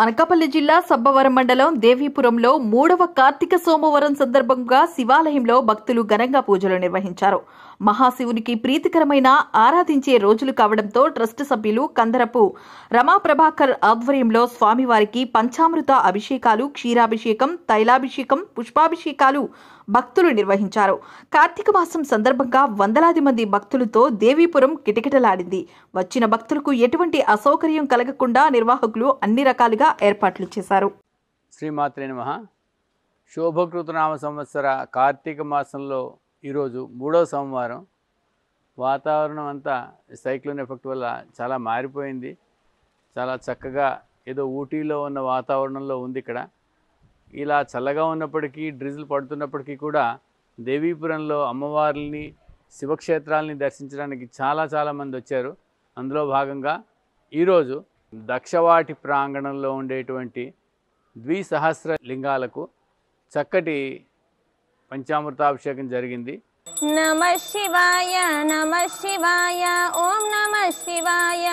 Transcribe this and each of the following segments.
అనకాపల్లి జిల్లా సబ్బవరం మండలం దేవీపురంలో మూడవ కార్తీక సోమవారం సందర్భంగా శివాలయంలో భక్తులు ఘనంగా పూజలు నిర్వహించారు మహాశివునికి ప్రీతికరమైన ఆరాధించే రోజులు కావడంతో ట్రస్ట్ సభ్యులు కందరపు రమా ప్రభాకర్ ఆధ్వర్యంలో స్వామివారికి పంచామృత అభిషేకాలు క్షీరాభిషేకం తైలాభిషేకం పుష్పాభిషేకాలు భక్తులు నిర్వహించారు కార్తీక మాసం సందర్భంగా వందలాది మంది భక్తులతో దేవీపురం కిటకిటలాడింది వచ్చిన భక్తులకు ఎటువంటి అసౌకర్యం కలగకుండా నిర్వాహకులు అన్ని రకాలుగా ఏర్పాట్లు చేశారు శ్రీమాత్రే నమ శోభకృతనామ సంవత్సర కార్తీక మాసంలో ఈరోజు మూడో సోమవారం వాతావరణం అంతా సైక్లోన్ ఎఫెక్ట్ వల్ల చాలా మారిపోయింది చాలా చక్కగా ఏదో ఊటీలో ఉన్న వాతావరణంలో ఉంది ఇక్కడ ఇలా చల్లగా ఉన్నప్పటికీ డ్రిజిల్ పడుతున్నప్పటికీ కూడా దేవీపురంలో అమ్మవార్లని శివక్షేత్రాలని దర్శించడానికి చాలా చాలా మంది వచ్చారు అందులో భాగంగా ఈరోజు దక్షవాటి ప్రాంగణంలో ఉండేటువంటి ద్విసహస్ర లింగాలకు చక్కటి పంచామృతాభిషేకం జరిగింది నమ శివాయ నమ శివాయ ఓం నమ శివాయ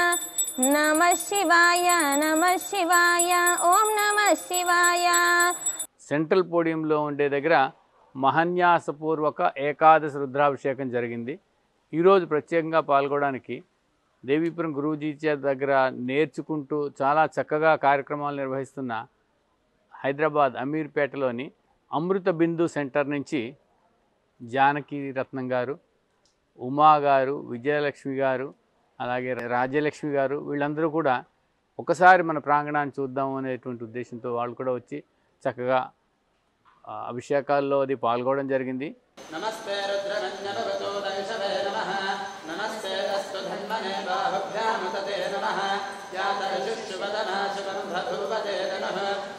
నమ శివాయ నమ శివాయ ఓం నమ శివాయ సెంట్రల్ పోడియంలో ఉండే దగ్గర మహన్యాసపూర్వక ఏకాదశి రుద్రాభిషేకం జరిగింది ఈరోజు ప్రత్యేకంగా పాల్గొనడానికి దేవీపురం గురూజీ చే దగ్గర నేర్చుకుంటూ చాలా చక్కగా కార్యక్రమాలు నిర్వహిస్తున్న హైదరాబాద్ అమీర్పేటలోని అమృత బిందు సెంటర్ నుంచి జానకి రత్నం గారు ఉమా గారు విజయలక్ష్మి గారు అలాగే రాజ్యలక్ష్మి గారు వీళ్ళందరూ కూడా ఒకసారి మన ప్రాంగణాన్ని చూద్దాం అనేటువంటి ఉద్దేశంతో వాళ్ళు కూడా వచ్చి చక్కగా ఆ, అభిషేకాల్లో అది పాల్గొనడం జరిగింది నమస్తే రుద్రరంజనవతో దైషవే నమః నమస్తే అస్తు ధన్మనే బాహుభ్యాముతతే నమః యాతరుషుష్యువదనా శుభంధూపతే నమః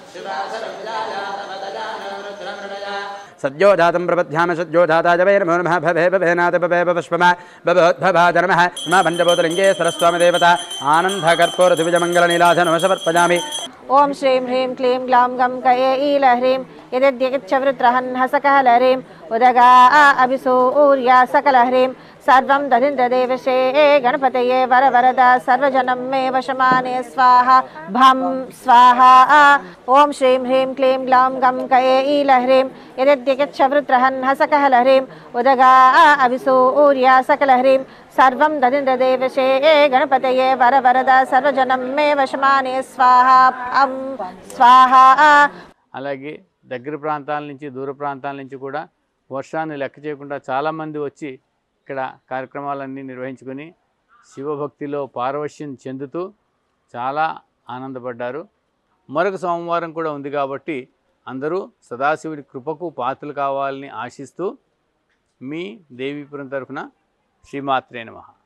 శివాసరవ్యాయాతమదజానో రుద్రమృడయా సద్యోజాతం ప్రపద్ధ్యామ సద్యోజాతాయ వై నమో నమః భవే భవేనాథ భవే భవష్మమ భవోద్భవాద నమః నమ పంచభూతలింగే సరస్వామి దేవత ఆనందకర్పూర దివిజమంగళ నీలాధనమ సమర్పయామి ఓం శ్రీం హ్రీం క్లీం గ్లాం గం కయే ఈలహ్రీం యదిద్యగిచ్చవృత్రహన్న సకలహ్రీం ఉదగా అభిసూర్య సకలహ్రీం సర్వం దధింద్రదేవశే గణపతయే వరవరద సర్వజనం మే వశమానే స్వాహ భం స్వాహ ఓం శ్రీం హ్రీం క్లీం గ్లాం గం కయే ఈలహ్రీం యదిద్యగిచ్చవృత్రహన్న సకలహ్రీం ఉదగా అభిసూర్య సకలహ్రీం సర్వం దధింద్రదేవశే గణపతయే వరవరద సర్వజనం మే వశమానే స్వాహ భం స్వాహ అలాగే దగ్గర ప్రాంతాల నుంచి దూర ప్రాంతాల నుంచి కూడా వర్షాన్ని లెక్క చేయకుండా చాలామంది వచ్చి ఇక్కడ కార్యక్రమాలన్నీ నిర్వహించుకొని శివభక్తిలో పారవశ్యం చెందుతూ చాలా ఆనందపడ్డారు మరొక సోమవారం కూడా ఉంది కాబట్టి అందరూ సదాశివుడి కృపకు పాత్రలు కావాలని ఆశిస్తూ మీ దేవీపురం తరఫున శ్రీమాత్రే నమః